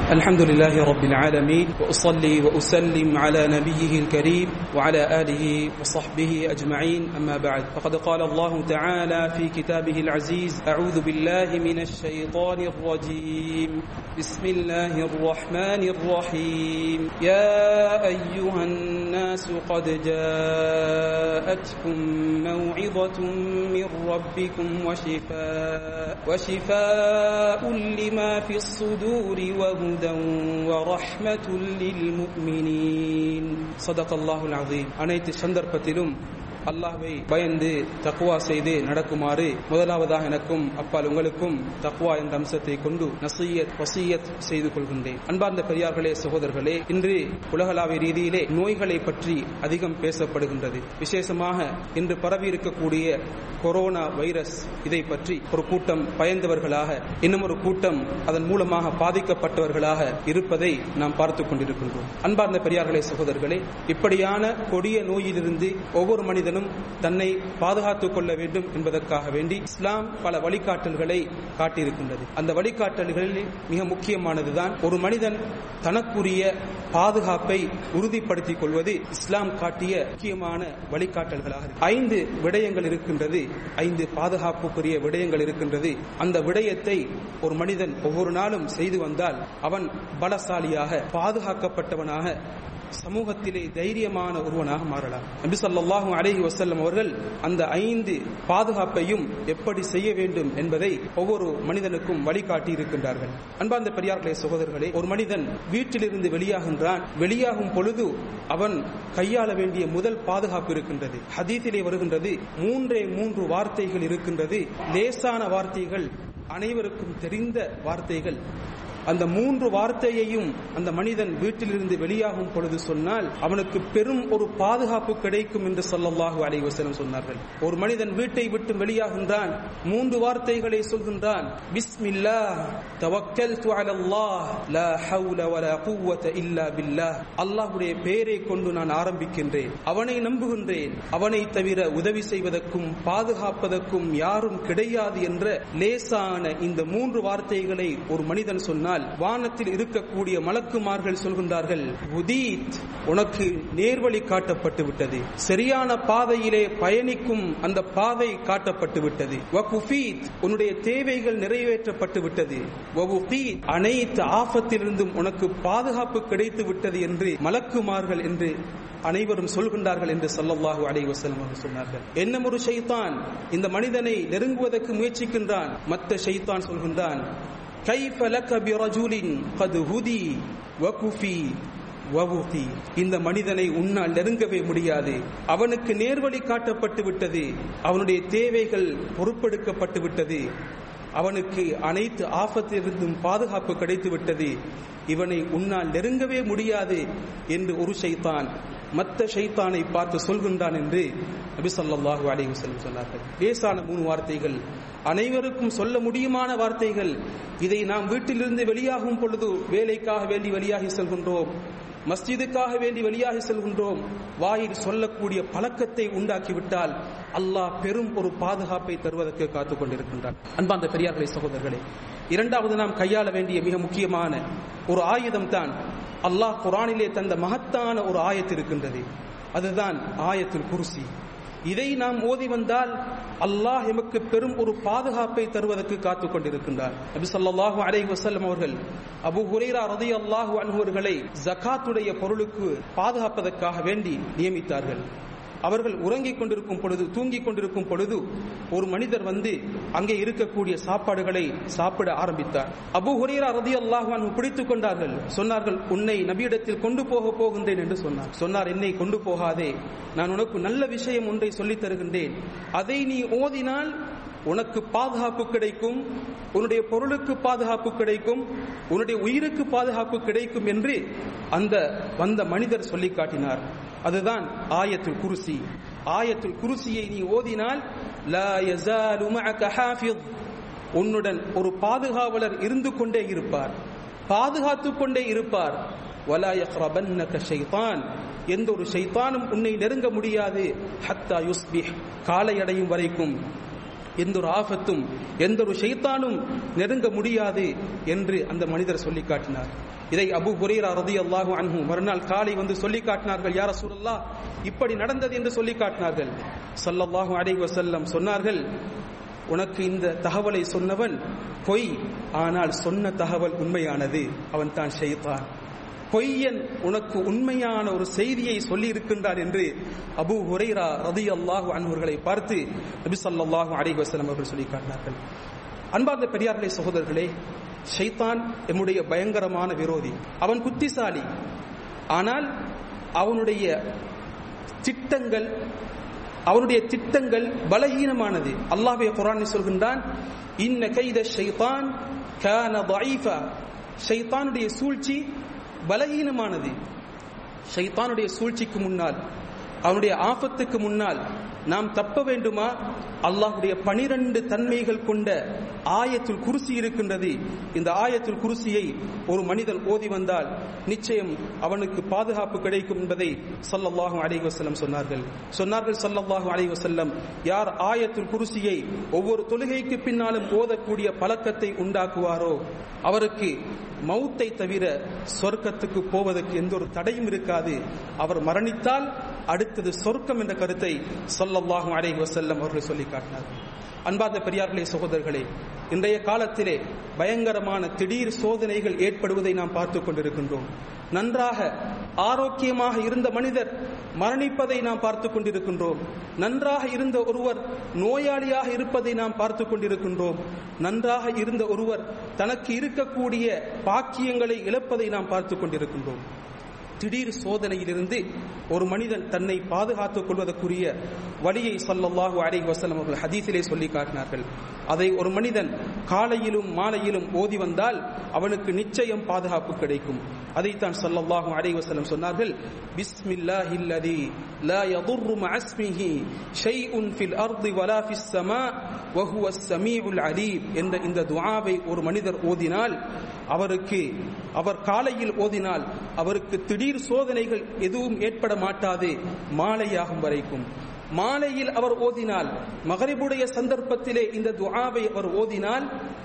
الحمد لله رب العالمين وأصلي وأسلم على نبيه الكريم وعلى آله وصحبه أجمعين أما بعد فقد قال الله تعالى في كتابه العزيز أعوذ بالله من الشيطان الرجيم بسم الله الرحمن الرحيم يا أيها الناس قد جاءتكم موعظة من ربكم وشفاء وشفاء لما في الصدور وهدى ورحمة للمؤمنين صدق الله العظيم அனைத்து சந்தர்ப்பத்திலும் அல்லாஹ்வை பயந்து தக்குவா செய்து நடக்குமாறு முதலாவதாக எனக்கும் அப்பால் உங்களுக்கும் தக்குவா என்ற அம்சத்தை கொண்டு நசீயத் வசீயத் செய்து கொள்கின்றேன் அன்பார்ந்த பெரியார்களே சகோதரர்களே இன்று உலகளாவிய ரீதியிலே நோய்களை பற்றி அதிகம் பேசப்படுகின்றது விசேஷமாக இன்று பரவி இருக்கக்கூடிய கொரோனா வைரஸ் இதை பற்றி ஒரு கூட்டம் பயந்தவர்களாக இன்னும் ஒரு கூட்டம் அதன் மூலமாக பாதிக்கப்பட்டவர்களாக இருப்பதை நாம் பார்த்துக் கொண்டிருக்கின்றோம் அன்பார்ந்த பெரியார்களே சகோதரர்களே இப்படியான கொடிய நோயிலிருந்து ஒவ்வொரு மனிதனும் தன்னை பாதுகாத்துக் கொள்ள வேண்டும் என்பதற்காக வேண்டி இஸ்லாம் பல வழிகாட்டல்களை காட்டியிருக்கின்றது அந்த வழிகாட்டல்களில் மிக முக்கியமானதுதான் ஒரு மனிதன் தனக்குரிய பாதுகாப்பை உறுதிப்படுத்திக் கொள்வது இஸ்லாம் காட்டிய முக்கியமான வழிகாட்டல்களாக இருக்கு. ஐந்து விடயங்கள் இருக்கின்றது ஐந்து பாதுகாப்புக்குரிய விடயங்கள் இருக்கின்றது அந்த விடயத்தை ஒரு மனிதன் ஒவ்வொரு நாளும் செய்து வந்தால் அவன் பலசாலியாக பாதுகாக்கப்பட்டவனாக சமூகத்திலே தைரியமான ஒருவனாக மாறலாம் நபி ஸல்லல்லாஹு அலைஹி வஸல்லம் அவர்கள் அந்த ஐந்து பாதுகாப்பையும் எப்படி செய்ய வேண்டும் என்பதை ஒவ்வொரு மனிதனுக்கும் வழிகாட்டி இருக்கின்றார்கள் அன்பார்ந்த பெரியார்களே சகோதரர்களே ஒரு மனிதன் வீட்டிலிருந்து வெளியாகின்றான் வெளியாகும் பொழுது அவன் கையாள வேண்டிய முதல் பாதுகாப்பு இருக்கின்றது ஹதீஸிலே வருகின்றது மூன்றே மூன்று வார்த்தைகள் இருக்கின்றது லேசான வார்த்தைகள் அனைவருக்கும் தெரிந்த வார்த்தைகள் அந்த மூன்று வார்த்தையையும் அந்த மனிதன் வீட்டிலிருந்து வெளியாகும் பொழுது சொன்னால் அவனுக்கு பெரும் ஒரு பாதுகாப்பு கிடைக்கும் என்று சொல்லல்லாஹு அலைஹி வஸல்லம் சொன்னார்கள் ஒரு மனிதன் வீட்டை விட்டு வெளியாகின்றான் மூன்று வார்த்தைகளை சொல்கின்றான் பிஸ்மில்லாஹ் தவக்கல்து அலல்லாஹ் லா ஹவுல வலா குவத இல்லா பில்லாஹ் அல்லாஹ்வுடைய பெயரை கொண்டு நான் ஆரம்பிக்கின்றேன் அவனை நம்புகின்றேன் அவனை தவிர உதவி செய்வதற்கும் பாதுகாப்பதற்கும் யாரும் கிடையாது என்ற லேசான இந்த மூன்று வார்த்தைகளை ஒரு மனிதன் சொன்னால் சொன்னால் வானத்தில் இருக்கக்கூடிய மலக்குமார்கள் சொல்கின்றார்கள் உதீத் உனக்கு நேர்வழி காட்டப்பட்டு விட்டது சரியான பாதையிலே பயணிக்கும் அந்த பாதை காட்டப்பட்டு விட்டது வகுஃபீத் உன்னுடைய தேவைகள் நிறைவேற்றப்பட்டு விட்டது வகுஃபீத் அனைத்து ஆபத்திலிருந்தும் உனக்கு பாதுகாப்பு கிடைத்து விட்டது என்று மலக்குமார்கள் என்று அனைவரும் சொல்கின்றார்கள் என்று சல்லல்லாஹு அலைஹி வஸல்லம் அவர்கள் சொன்னார்கள் என்ன ஒரு ஷைத்தான் இந்த மனிதனை நெருங்குவதற்கு முயற்சிக்கின்றான் மற்ற ஷைத்தான் சொல்கின்றான் கைஃப லக்க பிரஜுலின் கது ஹுதி வகுஃபி வவுதி இந்த மனிதனை உன்னால் நெருங்கவே முடியாது அவனுக்கு நேர்வழி காட்டப்பட்டு விட்டது அவனுடைய தேவைகள் பொறுப்பெடுக்கப்பட்டு விட்டது அவனுக்கு அனைத்து ஆபத்திலிருந்தும் பாதுகாப்பு கிடைத்து விட்டது இவனை உன்னால் நெருங்கவே முடியாது என்று ஒரு ஷைத்தான் மத்த ஷைத்தானை பார்த்து சொல்கின்றான் என்று நபி ஸல்லல்லாஹு அலைஹி வஸல்லம் சொன்னார்கள் லேசான மூணு வார்த்தைகள் அனைவருக்கும் சொல்ல முடியுமான வார்த்தைகள் இதை நாம் வீட்டிலிருந்து வெளியாகும் பொழுது வேலைக்காக வேண்டி வெளியாகி செல்கின்றோம் மஸ்ஜிதுக்காக வேண்டி வெளியாகி செல்கின்றோம் வாயில் சொல்லக்கூடிய பழக்கத்தை உண்டாக்கிவிட்டால் அல்லாஹ் பெரும் ஒரு பாதுகாப்பை தருவதற்கு காத்துக் கொண்டிருக்கின்றார் அன்பாந்த பெரியார்களே சகோதரர்களே இரண்டாவது நாம் கையாள வேண்டிய மிக முக்கியமான ஒரு ஆயுதம் தான் அல்லாஹ் குரானிலே தந்த மகத்தான ஒரு ஆயத்து இருக்கின்றது அதுதான் ஆயத்துல் குருசி இதை நாம் ஓதி வந்தால் அல்லாஹ் எமக்கு பெரும் ஒரு பாதுகாப்பை தருவதற்கு காத்துக் கொண்டிருக்கின்றார் நபி ஸல்லல்லாஹு அலைஹி வஸல்லம் அவர்கள் அபூ ஹுரைரா ரலியல்லாஹு அன்ஹு அவர்களை ஜகாத்துடைய பொருளுக்கு பாதுகாப்பதற்காக வேண்டி நியமித்தார்கள் அவர்கள் உறங்கிக் கொண்டிருக்கும் பொழுது தூங்கிக் கொண்டிருக்கும் பொழுது ஒரு மனிதர் வந்து அங்கே இருக்கக்கூடிய சாப்பாடுகளை சாப்பிட ஆரம்பித்தார் அபு ஹுரேரா ரதி அல்லாஹான் பிடித்துக் கொண்டார்கள் சொன்னார்கள் உன்னை நபியிடத்தில் கொண்டு போக போகின்றேன் என்று சொன்னார் சொன்னார் என்னை கொண்டு போகாதே நான் உனக்கு நல்ல விஷயம் ஒன்றை சொல்லித் தருகின்றேன் அதை நீ ஓதினால் உனக்கு பாதுகாப்பு கிடைக்கும் உன்னுடைய பொருளுக்கு பாதுகாப்பு கிடைக்கும் உன்னுடைய உயிருக்கு பாதுகாப்பு கிடைக்கும் என்று அந்த வந்த மனிதர் சொல்லி காட்டினார் அதுதான் ஆயத்துல் குருசி ஆயத்துல் குருசியை நீ ஓதினால் லா யஸாலு மஅக ஹாஃபிஸ் உன்னுடன் ஒரு பாதுகாவலர் இருந்து கொண்டே இருப்பார் பாதுகாத்துக் கொண்டே இருப்பார் வலா யக்ரபன்னக ஷைத்தான் எந்த ஒரு ஷைத்தானும் உன்னை நெருங்க முடியாது ஹத்தா யுஸ்பிஹ் காலை அடையும் வரைக்கும் எந்த ஒரு ஆபத்தும் எந்த ஒரு ஷைத்தானும் நெருங்க முடியாது என்று அந்த மனிதர் சொல்லி காட்டினார் இதை அபு ஹுரேரா ரதி அல்லாஹு அன்ஹு மறுநாள் காலை வந்து சொல்லி காட்டினார்கள் யார சூழல்லா இப்படி நடந்தது என்று சொல்லி காட்டினார்கள் சல்லல்லாஹு அலைஹி வஸல்லம் சொன்னார்கள் உனக்கு இந்த தகவலை சொன்னவன் பொய் ஆனால் சொன்ன தகவல் உண்மையானது அவன் தான் ஷைத்தான் பொய்யன் உனக்கு உண்மையான ஒரு செய்தியை சொல்லி இருக்கின்றார் என்று அபு ஹுரைரா ரதி அல்லாஹு அன்பர்களை பார்த்து நபி ஸல்லல்லாஹு அலைஹி வஸல்லம் அவர்கள் சொல்லி காட்டினார்கள் அன்பார்ந்த பெரியார்களே சகோதரர்களே ஷைத்தான் எம்முடைய பயங்கரமான விரோதி அவன் புத்திசாலி ஆனால் அவனுடைய திட்டங்கள் அவனுடைய திட்டங்கள் பலகீனமானது அல்லாஹ்வே குர்ஆனில் சொல்கின்றான் இன்ன கைத ஷைத்தான் கான ضعيفا ஷைத்தானுடைய சூழ்ச்சி பலகீனமானது ஷைத்தானுடைய சூழ்ச்சிக்கு முன்னால் அவனுடைய ஆபத்துக்கு முன்னால் நாம் தப்ப வேண்டுமா அல்லாஹுடைய பனிரெண்டு தன்மைகள் கொண்ட ஆயத்துல் குருசி இருக்கின்றது இந்த ஆயத்துல் குருசியை ஒரு மனிதன் ஓதி வந்தால் நிச்சயம் அவனுக்கு பாதுகாப்பு கிடைக்கும் என்பதை சல்லல்லாஹு அலைஹி வஸல்லம் சொன்னார்கள் சொன்னார்கள் சல்லல்லாஹு அலைஹி வஸல்லம் யார் ஆயத்துல் குருசியை ஒவ்வொரு தொழுகைக்கு பின்னாலும் ஓதக்கூடிய பழக்கத்தை உண்டாக்குவாரோ அவருக்கு மௌத்தை தவிர சொர்க்கத்துக்கு போவதற்கு எந்த ஒரு தடையும் இருக்காது அவர் மரணித்தால் அடுத்தது சொர்க்கம் என்ற கருத்தை சொல்லல்லாஹும் அலைஹி வசல்லம் அவர்கள் சொல்லி காட்டினார்கள் அன்பார்ந்த பெரியார்களே சகோதரர்களே இன்றைய காலத்திலே பயங்கரமான திடீர் சோதனைகள் ஏற்படுவதை நாம் பார்த்துக் கொண்டிருக்கின்றோம் நன்றாக ஆரோக்கியமாக இருந்த மனிதர் மரணிப்பதை நாம் பார்த்துக் கொண்டிருக்கின்றோம் நன்றாக இருந்த ஒருவர் நோயாளியாக இருப்பதை நாம் பார்த்துக் கொண்டிருக்கின்றோம் நன்றாக இருந்த ஒருவர் தனக்கு இருக்கக்கூடிய பாக்கியங்களை இழப்பதை நாம் பார்த்துக் கொண்டிருக்கின்றோம் திடீர் சோதனையிலிருந்து ஒரு மனிதன் தன்னை பாதுகாத்துக் கொள்வதற்குரிய வழியை சல்லல்லாஹு அலைஹி வஸல்லம் அவர்கள் ஹதீஸிலே சொல்லி காட்டினார்கள் அதை ஒரு மனிதன் காலையிலும் மாலையிலும் ஓதி வந்தால் அவனுக்கு நிச்சயம் பாதுகாப்பு கிடைக்கும் அதைத்தான் சல்லல்லாஹு அலைஹி வஸல்லம் சொன்னார்கள் பிஸ்மில்லாஹில்லதி லா யதுர்ரு மஅஸ்மிஹி ஷைஉன் ஃபில் அர்தி வலா ஃபிஸ் ஸமா வஹுவ ஸமீஉல் அலீம் என்ற இந்த துஆவை ஒரு மனிதர் ஓதினால் அவருக்கு அவர் காலையில் ஓதினால் அவருக்கு திடீர் சோதனைகள் எதுவும் ஏற்பட மாட்டாது மாலையாகும் வரைக்கும் மாலையில் அவர் ஓதினால் மகரிபுடைய சந்தர்ப்பத்திலே இந்த துஆவை அவர் ஓதினால்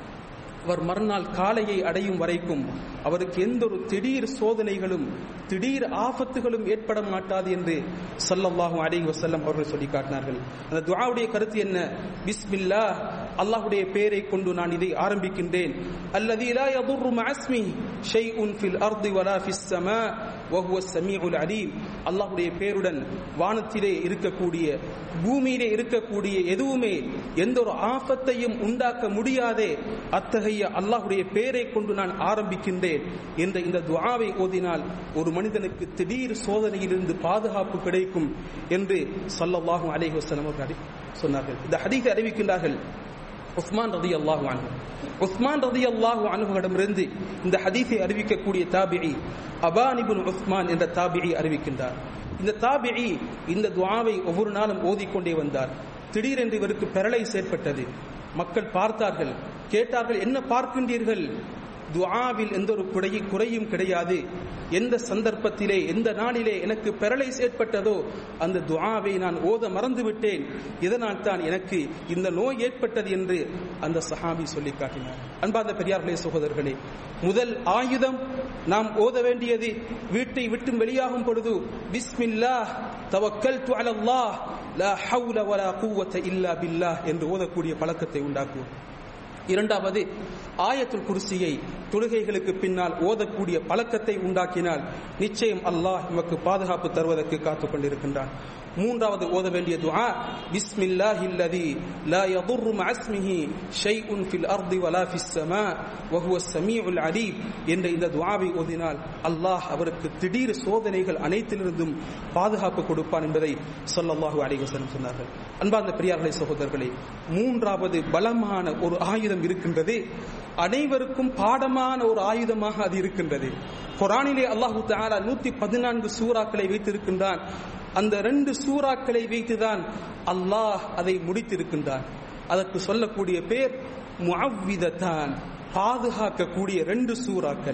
அவர் மறுநாள் காலையை அடையும் வரைக்கும் அவருக்கு எந்த ஒரு திடீர் சோதனைகளும் திடீர் ஆபத்துகளும் ஏற்பட மாட்டாது என்று சல்லல்லாஹு அலைஹி வஸல்லம் அவர்கள் சொல்லி காட்டினார்கள் அந்த துஆவுடைய கருத்து என்ன பிஸ்மில்லா அல்லாஹ்வுடைய பெயரை கொண்டு நான் இதை ஆரம்பிக்கின்றேன் அல்லதி லா யதுர்ரு மஅஸ்மி ஷைஉன் ஃபில் அர்தி வலா ஃபிஸ் ஸமா வஹுவ ஸமீஉல் அலீம் அல்லாஹ்வுடைய பெயருடன் வானத்திலே இருக்கக்கூடிய பூமியிலே இருக்கக்கூடிய எதுவுமே எந்த ஒரு ஆபத்தையும் உண்டாக்க முடியாதே அத்தகைய அல்லாஹ்வுடைய பெயரை கொண்டு நான் ஆரம்பிக்கின்றேன் என்ற இந்த துஆவை ஓதினால் ஒரு மனிதனுக்கு திடீர் சோதனையிலிருந்து பாதுகாப்பு கிடைக்கும் என்று சல்லல்லாஹு அலைஹி வஸல்லம் அவர்கள் சொன்னார்கள் இந்த ஹதீஸை அறிவிக்கின்றார்கள் உஸ்மான் ரதி அல்லாஹு அன்ஹு உஸ்மான் ரதி அல்லாஹு அன்ஹுவிடமிருந்து இந்த ஹதீஸை அறிவிக்கக்கூடிய தாபிஇ அபான் இப்னு உஸ்மான் என்ற தாபிஇ அறிவிக்கின்றார் இந்த தாபிஇ இந்த துஆவை ஒவ்வொரு நாளும் ஓதிக்கொண்டே வந்தார் திடீரென்று இவருக்கு பெரலைஸ் ஏற்பட்டது மக்கள் பார்த்தார்கள் கேட்டார்கள் என்ன பார்க்கின்றீர்கள் துஆவில் எந்த ஒரு குறை குறையும் கிடையாது எந்த சந்தர்ப்பத்திலே எந்த நாளிலே எனக்கு பெரலைஸ் ஏற்பட்டதோ அந்த துஆவை நான் ஓத மறந்து விட்டேன் இதனால் தான் எனக்கு இந்த நோய் ஏற்பட்டது என்று அந்த சஹாபி சொல்லி காட்டினார் அன்பார்ந்த பெரியார்களே சகோதரர்களே முதல் ஆயுதம் நாம் ஓத வேண்டியது வீட்டை விட்டு வெளியாகும் பொழுது பிஸ்மில்லாஹ் தவக்கல்து அலல்லாஹ் லா ஹவுல வலா குவத்த இல்லா பில்லாஹ் என்று ஓதக்கூடிய பழக்கத்தை உண்டாக்குவோம் இரண்டாவது ஆயத்துல் குர்சியை தொழுகைகளுக்கு பின்னால் ஓதக்கூடிய பழக்கத்தை உண்டாக்கினால் நிச்சயம் அல்லாஹ் நமக்கு பாதுகாப்பு தருவதற்கு காத்துக் கொண்டிருக்கின்றான் மூன்றாவது ஓத வேண்டிய துஆ பிஸ்மில்லாஹில்லதி லா யதுர்ரு மஅஸ்மிஹி ஷைஉன் ஃபில் அர்தி வலா ஃபிஸ் ஸமா வஹுவ ஸமீஉல் அலீம் என்ற இந்த துஆவை ஓதினால் அல்லாஹ் அவருக்கு திடீர் சோதனைகள் அனைத்திலிருந்தும் பாதுகாப்பு கொடுப்பான் என்பதை ஸல்லல்லாஹு அலைஹி வஸல்லம் சொன்னார்கள் அன்பார்ந்த பெரியார்களே சகோதரர்களே மூன்றாவது பலமான ஒரு ஆயுதம் இருக்கின்றது அனைவருக்கும் பாடமான ஒரு ஆயுதமாக அது இருக்கின்றது குரானிலே அல்லாஹு தஆலா நூத்தி பதினான்கு சூறாக்களை வைத்திருக்கின்றான் அந்த ரெண்டு சூறாக்களை வைத்துதான் அல்லாஹ் அதை முடித்திருக்கின்றான் அதற்கு சொல்லக்கூடிய பேர் முஅவ்விதத்தான் பாதுகாக்கக்கூடிய ரெண்டு சூறாக்கள்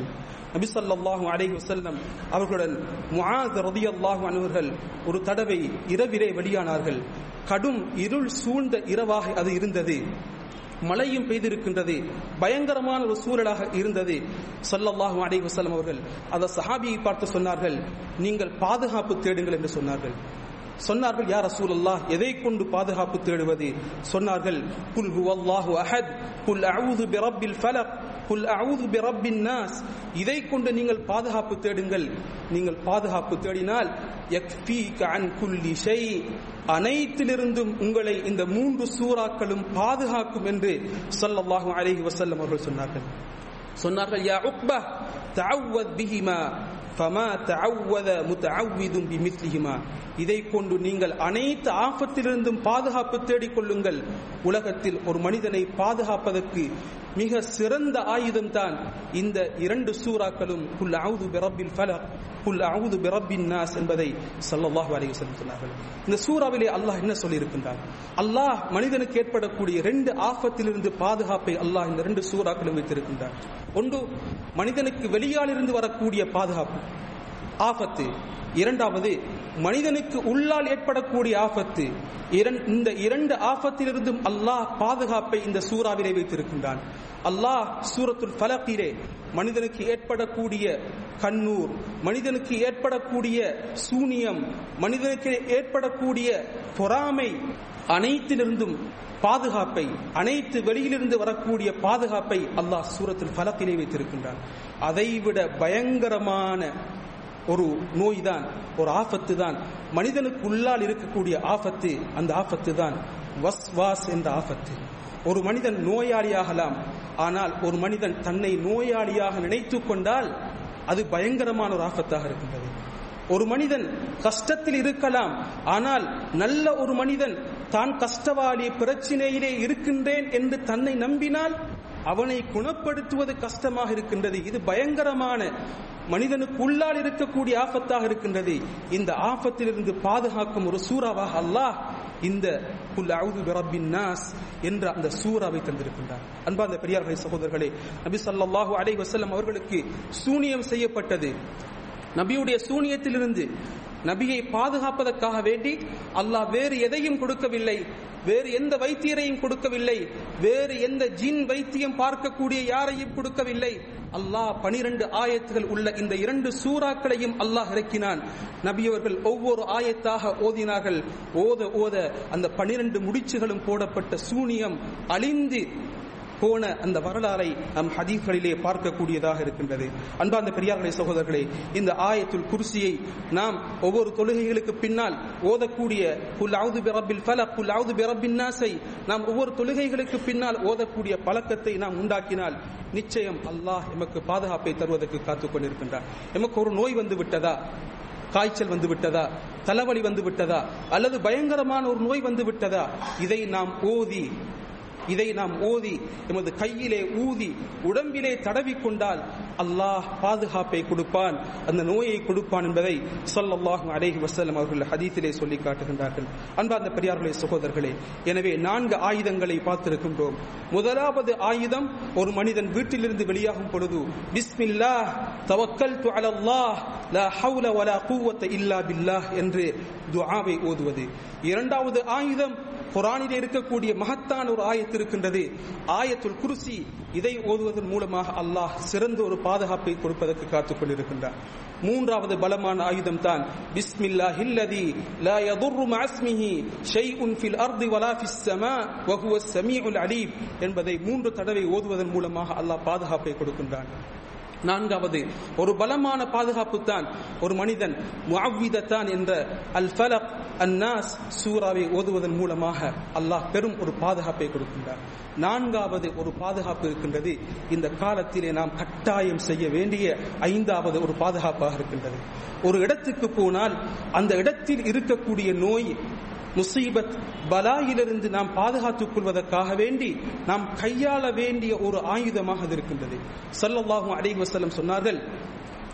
நபி ஸல்லல்லாஹு அலைஹி வஸல்லம் அவர்களுடன் முஆத் ரலியல்லாஹு அன்ஹுவர்கள் ஒரு தடவை இரவிலே வெளியானார்கள் கடும் இருள் சூழ்ந்த இரவாக அது இருந்தது மழையும் பெய்திருக்கின்றது பயங்கரமான ஒரு சூழலாக இருந்தது ஸல்லல்லாஹு அலைஹி வஸல்லம் அவர்கள் அந்த சஹாபியை பார்த்து சொன்னார்கள் நீங்கள் பாதுகாப்பு தேடுங்கள் என்று சொன்னார்கள் சொன்னார்கள் யார் ரசூலுல்லாஹ் எதை கொண்டு பாதுகாப்பு தேடுவது சொன்னார்கள் குல் ஹுவல்லாஹு அஹத் குல் அஊது பிரப்பில் ஃபலக் குல் அஊது பிரப்பின் நாஸ் இதை கொண்டு நீங்கள் பாதுகாப்பு தேடுங்கள் நீங்கள் பாதுகாப்பு தேடினால் யக்ஃபீக அன் குல்லி ஷை அனைத்திலிருந்தும் உங்களை இந்த மூன்று சூறாக்களும் பாதுகாக்கும் என்று ஸல்லல்லாஹு அலைஹி வஸல்லம் அவர்கள் சொன்னார்கள் சொன்னார்கள் யா உக்பா தஅவத் பிஹிமா ஃபமா தஅவத முத்தஅவ்விதும் பிமிஸ்லிஹிமா இதை கொண்டு நீங்கள் அனைத்து ஆபத்திலிருந்தும் பாதுகாப்பு தேடிக் கொள்ளுங்கள் உலகத்தில் ஒரு மனிதனை பாதுகாப்பதற்கு மிக சிறந்த ஆயுதம் தான் இந்த இரண்டு சூறாக்களும் குல் அவுது பிரபில் ஃபலக் குல் அவுது பிரபின் நாஸ் என்பதை ஸல்லல்லாஹு அலைஹி வஸல்லம் சொன்னார்கள் இந்த சூறாவிலே அல்லாஹ் என்ன சொல்லி இருக்கின்றார் அல்லாஹ் மனிதனுக்கு ஏற்படக்கூடிய ரெண்டு ஆபத்திலிருந்து பாதுகாப்பை அல்லாஹ் இந்த ரெண்டு சூறாக்களும் வைத்திருக்கின்றார் ஒன்று மனிதனுக்கு வெளியாலிருந்து வரக்கூடிய பாதுகாப்பு ஆபத்து இரண்டாவது மனிதனுக்கு உள்ளால் ஏற்படக்கூடிய ஆபத்து இந்த இரண்டு ஆபத்திலிருந்தும் அல்லாஹ் பாதுகாப்பை இந்த சூறாவிலே வைத்திருக்கின்றான் அல்லாஹ் சூரத்துல் ஃபலக்கிலே மனிதனுக்கு ஏற்படக்கூடிய கண்ணூர் மனிதனுக்கு ஏற்படக்கூடிய சூனியம் மனிதனுக்கு ஏற்படக்கூடிய பொறாமை அனைத்திலிருந்தும் பாதுகாப்பை அனைத்து வெளியிலிருந்து வரக்கூடிய பாதுகாப்பை அல்லாஹ் சூரத்தில் ஃபலக்கிலே வைத்திருக்கின்றான் அதைவிட பயங்கரமான ஒரு நோய் தான் ஒரு ஆபத்து தான் மனிதனுக்கு உள்ளால் இருக்கக்கூடிய ஆபத்து அந்த ஆபத்து தான் வஸ் வாஸ் என்ற ஆபத்து ஒரு மனிதன் நோயாளியாகலாம் ஆனால் ஒரு மனிதன் தன்னை நோயாளியாக நினைத்து கொண்டால் அது பயங்கரமான ஒரு ஆபத்தாக இருக்கின்றது ஒரு மனிதன் கஷ்டத்தில் இருக்கலாம் ஆனால் நல்ல ஒரு மனிதன் தான் கஷ்டவாளி பிரச்சினையிலே இருக்கின்றேன் என்று தன்னை நம்பினால் அவனை குணப்படுத்துவது கஷ்டமாக இருக்கின்றது இது பயங்கரமான மனிதனுக்கு உள்ளால் இருக்கக்கூடிய ஆபத்தாக இருக்கின்றது இந்த ஆபத்திலிருந்து பாதுகாக்கும் ஒரு சூறாவாக அல்லாஹ் இந்த குல் அவுது பிரபின் நாஸ் என்ற அந்த சூறாவை தந்திருக்கின்றார் அன்பார்ந்த பெரியார்களே சகோதரர்களே நபி ஸல்லல்லாஹு அலைஹி வஸல்லம் அவர்களுக்கு சூனியம் செய்யப்பட்டது நபியுடைய சூனியத்திலிருந்து நபியை பாதுகாப்பதற்காக வேண்டி அல்லாஹ் வேறு எதையும் கொடுக்கவில்லை வேறு எந்த வைத்தியரையும் கொடுக்கவில்லை வேறு எந்த ஜின் வைத்தியம் பார்க்கக்கூடிய யாரையும் கொடுக்கவில்லை அல்லாஹ் பனிரெண்டு ஆயத்துகள் உள்ள இந்த இரண்டு சூறாக்களையும் அல்லாஹ் இறக்கினான் நபியவர்கள் ஒவ்வொரு ஆயத்தாக ஓதினார்கள் ஓத ஓத அந்த பனிரெண்டு முடிச்சுகளும் போடப்பட்ட சூனியம் அழிந்து போன அந்த வரலாறை நம் ஹதீஸ்களிலே பார்க்கக்கூடியதாக இருக்கின்றது அன்பார்ந்த பெரியார்களே சகோதரர்களே இந்த ஆயத்துல் குர்சியை நாம் ஒவ்வொரு தொழுகைகளுக்கு பின்னால் ஓதக்கூடிய குல் அவுது பிரபில் ஃபலக் குல் அவுது பிரபின் நாஸை நாம் ஒவ்வொரு தொழுகைகளுக்கு பின்னால் ஓதக்கூடிய பழக்கத்தை நாம் உண்டாக்கினால் நிச்சயம் அல்லாஹ் எமக்கு பாதுகாப்பை தருவதற்கு காத்துக் கொண்டிருக்கின்றார் எமக்கு ஒரு நோய் வந்து விட்டதா காய்ச்சல் வந்து விட்டதா தலைவலி வந்து விட்டதா அல்லது பயங்கரமான ஒரு நோய் வந்து விட்டதா இதை நாம் ஓதி இதை நாம் ஓதி எமது கையிலே ஊதி உடம்பிலே தடவி கொண்டால் அல்லாஹ் பாதுகாப்பை கொடுப்பான் அந்த நோயை கொடுப்பான் என்பதை சொல்லல்லாஹு அலைஹி வசல்லம் அவர்கள் ஹதீத்திலே சொல்லி காட்டுகின்றார்கள் அன்பார்ந்த பெரியார்களே சகோதரர்களே எனவே நான்கு ஆயுதங்களை பார்த்திருக்கின்றோம் முதலாவது ஆயுதம் ஒரு மனிதன் வீட்டிலிருந்து வெளியாகும் பொழுது பிஸ்மில்லாஹ் தவக்கல்து அலல்லாஹ் லா ஹவுல வலா குவத்த இல்லா பில்லாஹ் என்று துஆவை ஓதுவது இரண்டாவது ஆயுதம் குரானிலே இருக்கக்கூடிய மகத்தான ஒரு ஆயத்து இருக்கின்றது ஆயத்துல் குருசி இதை ஓதுவதன் மூலமாக அல்லாஹ் சிறந்த ஒரு பாதுகாப்பை கொடுப்பதற்கு காத்துக் கொண்டிருக்கின்றார் மூன்றாவது பலமான ஆயுதம் தான் பிஸ்மில்லா ஹில்லதி லா யதுர்ரு மஸ்மிஹி ஷைஉன் ஃபில் அர்தி வலா ஃபிஸ் ஸமா வ ஹுவ ஸமீஉல் அலீம் என்பதை மூன்று தடவை ஓதுவதன் மூலமாக அல்லாஹ் பாதுகாப்பை கொடுக்கின்றான் நான்காவது ஒரு பலமான பாதுகாப்பு தான் ஒரு மனிதன் முஅவ்விதத்தான் என்ற அல் ஃபலக் அன்னாஸ் சூறாவை ஓதுவதன் மூலமாக அல்லாஹ் பெரும் ஒரு பாதுகாப்பை கொடுக்கின்றார் நான்காவது ஒரு பாதுகாப்பு இருக்கின்றது இந்த காலத்திலே நாம் கட்டாயம் செய்ய வேண்டிய ஐந்தாவது ஒரு பாதுகாப்பாக இருக்கின்றது ஒரு இடத்துக்கு போனால் அந்த இடத்தில் இருக்கக்கூடிய நோய் முசீபத் பலாயிலிருந்து நாம் பாதுகாத்துக் கொள்வதற்காக வேண்டி நாம் கையாள வேண்டிய ஒரு ஆயுதமாக அது இருக்கின்றது சல்லல்லாஹு அலைஹி வஸல்லம் சொன்னார்கள்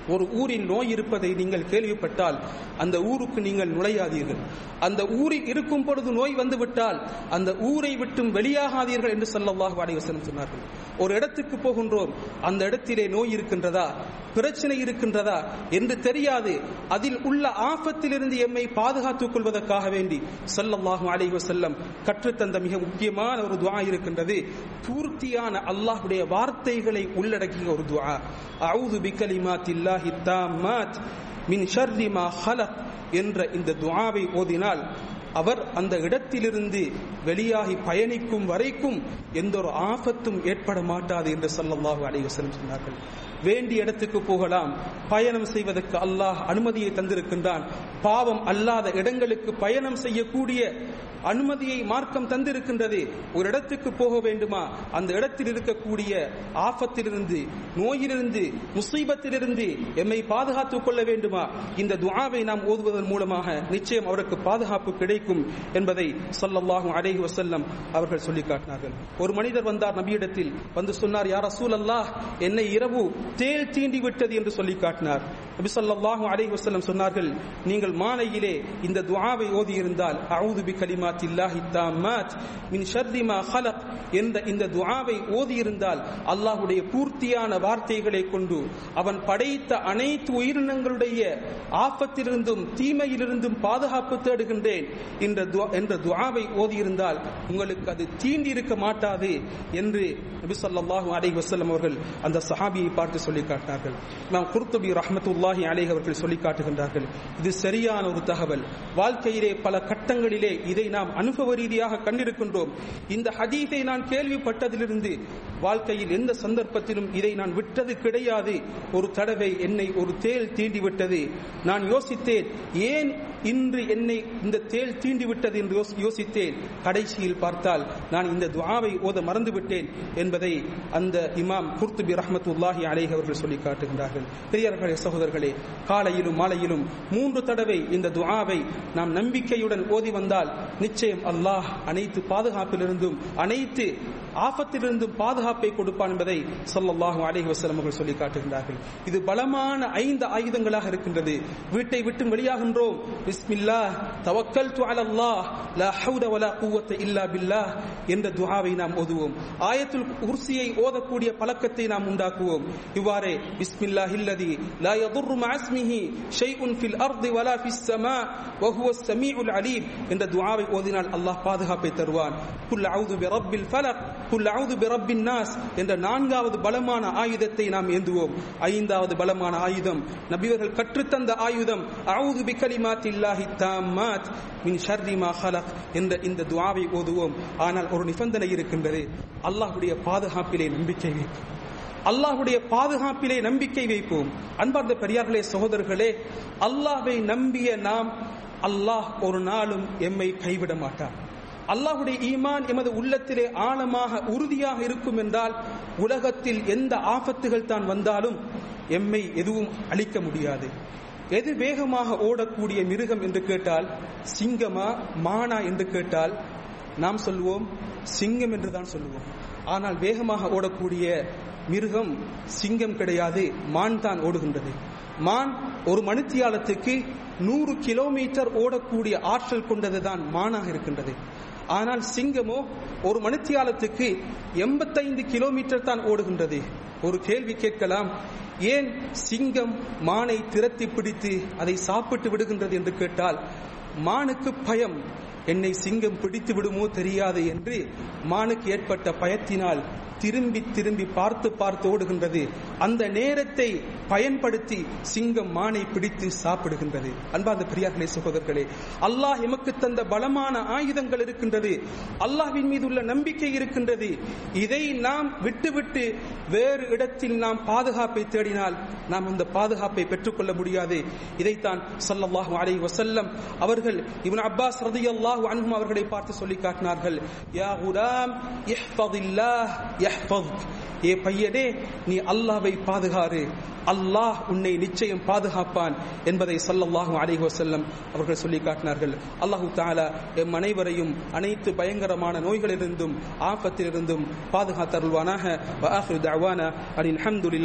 ஒரு ஊரில் நோய் இருப்பதை நீங்கள் கேள்விப்பட்டால் அந்த ஊருக்கு நீங்கள் நுழையாதீர்கள் அந்த ஊரில் இருக்கும் பொழுது நோய் வந்துவிட்டால் அந்த ஊரை விட்டும் வெளியாகாதீர்கள் என்று ஸல்லல்லாஹு அலைஹி வஸல்லம் சொன்னார்கள் ஒரு இடத்துக்கு போகின்றோம் அந்த இடத்திலே நோய் இருக்கின்றதா பிரச்சனை இருக்கின்றதா என்று தெரியாது அதில் உள்ள ஆபத்திலிருந்து எம்மை பாதுகாத்துக் கொள்வதற்காக வேண்டி ஸல்லல்லாஹு அலைஹி வஸல்லம் கற்றுத்தந்த மிக முக்கியமான ஒரு துஆ இருக்கின்றது பூர்த்தியான அல்லாஹ்வுடைய வார்த்தைகளை உள்ளடக்கிய ஒரு துஆ அஊது பிகலிமாத்தில்லாஹி தாம்மாத் மின் ஷர்ரி மா ஹலக் என்ற இந்த துஆவை ஓதினால் அவர் அந்த இடத்திலிருந்து வெளியாகி பயணிக்கும் வரைக்கும் எந்த ஒரு ஆபத்தும் ஏற்பட மாட்டாது என்று ஸல்லல்லாஹு அலைஹி வஸல்லம் சொன்னார்கள் வேண்டிய இடத்துக்கு போகலாம் பயணம் செய்வதற்கு அல்லாஹ் அனுமதியை தந்திருக்கின்றான் பாவம் அல்லாத இடங்களுக்கு பயணம் செய்யக்கூடிய அனுமதியை மார்க்கம் தந்திருக்கின்றது ஒரு இடத்துக்கு போக வேண்டுமா அந்த இடத்தில் இருக்கக்கூடிய ஆபத்திலிருந்து நோயிலிருந்து முசீபத்திலிருந்து எம்மை பாதுகாத்துக் கொள்ள வேண்டுமா இந்த துஆவை நாம் ஓதுவதன் மூலமாக நிச்சயம் அவருக்கு பாதுகாப்பு கிடைக்கும் என்பதை ஸல்லல்லாஹு அலைஹி வஸல்லம் அவர்கள் சொல்லி காட்டினார்கள் ஒரு மனிதர் வந்தார் நபியிடத்தில் வந்து சொன்னார் யார் ரசூல் அல்லாஹ் என்னை இரவு தேல் தீண்டி விட்டது என்று சொல்லி காட்டினார் நபி ஸல்லல்லாஹு அலைஹி வஸல்லம் சொன்னார்கள் நீங்கள் மாலையிலே இந்த துஆவை ஓதி இருந்தால் அஊது பி கலிமாத்தில்லாஹி தாம்மாத் மின் ஷர்ரி மா ஹலக் என்ற இந்த துஆவை ஓதி இருந்தால் அல்லாஹ்வுடைய பூர்த்தியான வார்த்தைகளை கொண்டு அவன் படைத்த அனைத்து உயிரினங்களுடைய ஆபத்திலிருந்தும் தீமையிலிருந்தும் பாதுகாப்பு தேடுகின்றேன் என்ற துஆ- என்ற துஆவை ஓதி இருந்தால் உங்களுக்கு அது தீண்டி இருக்க மாட்டாது என்று நபி ஸல்லல்லாஹு அலைஹி வஸல்லம் அவர்கள் அந்த சஹாபியை பார்த்து சொல்லி காட்டினார்கள் நாம் குர்துபி ரஹ்மத்துல்லாஹி அலைஹி அவர்கள் சொல்லி காட்டுகின்றார்கள் இது சரியான ஒரு தகவல் வாழ்க்கையிலே பல கட்டங்களிலே இதை நாம் அனுபவ ரீதியாக கண்டிருக்கின்றோம் இந்த ஹதீஸை நான் கேள்விப்பட்டதிலிருந்து வாழ்க்கையில் எந்த சந்தர்ப்பத்திலும் இதை நான் விட்டது கிடையாது ஒரு தடவை என்னை ஒரு தேள் தீண்டி விட்டது நான் யோசித்தேன் ஏன் இன்று என்னை இந்த தேள் தீண்டி விட்டது என்று யோசி- யோசித்தேன் கடைசியில் பார்த்தால் நான் இந்த துஆவை ஓத மறந்துவிட்டேன் என்பதை அந்த இமாம் குர்துபி ரஹ்மத்துல்லாஹி அலைஹி அவர்கள் சொல்லி காட்டுகின்றார்கள் பெரியார்களே சகோதரர்களே காலையிலும் மாலையிலும் மூன்று தடவை இந்த துஆவை நாம் நம்பிக்கையுடன் ஓதி வந்தால் நிச்சயம் அல்லாஹ் அனைத்து பாதுகாப்பிலிருந்தும் அனைத்து ஆபத்திலிருந்தும் பாதுகாப்பை கொடுப்பான் என்பதை ஸல்லல்லாஹு அலைஹி வஸல்லம் அவர்கள் சொல்லி காட்டுகின்றார்கள் இது பலமான ஐந்து ஆயுதங்களாக இருக்கின்றது வீட்டை விட்டு வெளியாகின்றோம் பிஸ்மில்லாஹ் தவக்கல்து அலல்லாஹ் லா ஹவுல வலா குவத்த இல்லா பில்லாஹ் என்ற துஆவை நாம் ஓதுவோம் ஆயத்துல் குர்சியை ஓதக்கூடிய பழக்கத்தை நாம் உண்டாக்குவோம் இவ்வாறே பிஸ்மில்லாஹ் இல்லதி லா யதுர்ரு மஅஸ்மிஹி ஷைஉன் ஃபில் அர்தி வலா ஃபிஸ் ஸமா வஹுவ ஸமீஉல் அலீம் என்ற துஆவை ஓதினால் அல்லாஹ் பாதுகாப்பை தருவான் குல் அவுது பிரப்பில் ஃபலக் குல் அவுது பிரப்பின் நாஸ் என்ற நான்காவது பலமான ஆயுதத்தை நாம் ஏந்துவோம் ஐந்தாவது பலமான ஆயுதம் நபிவர்கள் கற்றுத்தந்த ஆயுதம் அவுது பிகலிமாத்தில்லாஹி தாம்மாத் மின் ஷர்ரி மா ஹலக் என்ற இந்த துஆவை ஓதுவோம் ஆனால் ஒரு நிபந்தனை இருக்கின்றது அல்லாஹ்வுடைய பாதுகாப்பிலே நம்பிக்கை வைப்போம் அல்லாஹ்வுடைய பாதுகாப்பிலே நம்பிக்கை வைப்போம் அன்பார்ந்த பெரியார்களே சகோதரர்களே அல்லாஹ்வை நம்பிய நாம் அல்லாஹ் ஒரு நாளும் எம்மை கைவிட மாட்டார் அல்லாஹ்வுடைய ஈமான் எமது உள்ளத்திலே ஆழமாக உறுதியாக இருக்கும் என்றால் உலகத்தில் எந்த ஆபத்துகள் தான் வந்தாலும் எம்மை எதுவும் அழிக்க முடியாது எது வேகமாக ஓடக்கூடிய மிருகம் என்று கேட்டால் சிங்கமா மானா என்று கேட்டால் நாம் சொல்லுவோம் சிங்கம் என்று தான் சொல்லுவோம் ஆனால் வேகமாக ஓடக்கூடிய மிருகம் சிங்கம் கிடையாது மான் தான் ஓடுகின்றது மான் ஒரு மணித்தியாலத்துக்கு நூறு கிலோமீட்டர் ஓடக்கூடிய ஆற்றல் கொண்டதுதான் மானாக இருக்கின்றது ஆனால் சிங்கமோ ஒரு மணித்தியாலத்துக்கு எண்பத்தைந்து கிலோமீட்டர் தான் ஓடுகின்றது ஒரு கேள்வி கேட்கலாம் ஏன் சிங்கம் மானை திரத்தி பிடித்து அதை சாப்பிட்டு விடுகின்றது என்று கேட்டால் மானுக்கு பயம் என்னை சிங்கம் பிடித்து விடுமோ தெரியாது என்று மானுக்கு ஏற்பட்ட பயத்தினால் திரும்பி திரும்பி பார்த்து பார்த்து ஓடுகின்றது அந்த நேரத்தை பயன்படுத்தி சிங்கம் மானை பிடித்து சாப்பிடுகின்றது அன்பார்ந்த பெரியார்களே சகோதரர்களே அல்லாஹ் எமக்கு தந்த பலமான ஆயுதங்கள் இருக்கின்றது அல்லாஹ்வின் மீது உள்ள நம்பிக்கை இருக்கின்றது இதை நாம் விட்டுவிட்டு வேறு இடத்தில் நாம் பாதுகாப்பை தேடினால் நாம் அந்த பாதுகாப்பை பெற்றுக்கொள்ள முடியாது இதைத்தான் ஸல்லல்லாஹு அலைஹி வஸல்லம் அவர்கள் இப்னு அப்பாஸ் ரலியல்லாஹு அன்ஹும் அவர்களை பார்த்து சொல்லி காட்டினார்கள் யா குலாம் இஹ்ஃபதில்லாஹ் யஹ்ஃபதுக் ஏ பையனே நீ அல்லாஹ்வை பாதுகாரு அல்லாஹ் உன்னை நிச்சயம் பாதுகாப்பான் என்பதை ஸல்லல்லாஹு அலைஹி வஸல்லம் அவர்கள் சொல்லி காட்டினார்கள் அல்லாஹு தஆலா எம் அனைவரையும் அனைத்து பயங்கரமான நோய்களிலிருந்தும் ஆபத்திலிருந்தும் பாதுகாத்தருள்வானாக வ ஆஃபிரு தஅவானா அனில் ஹம்துலில்லாஹ்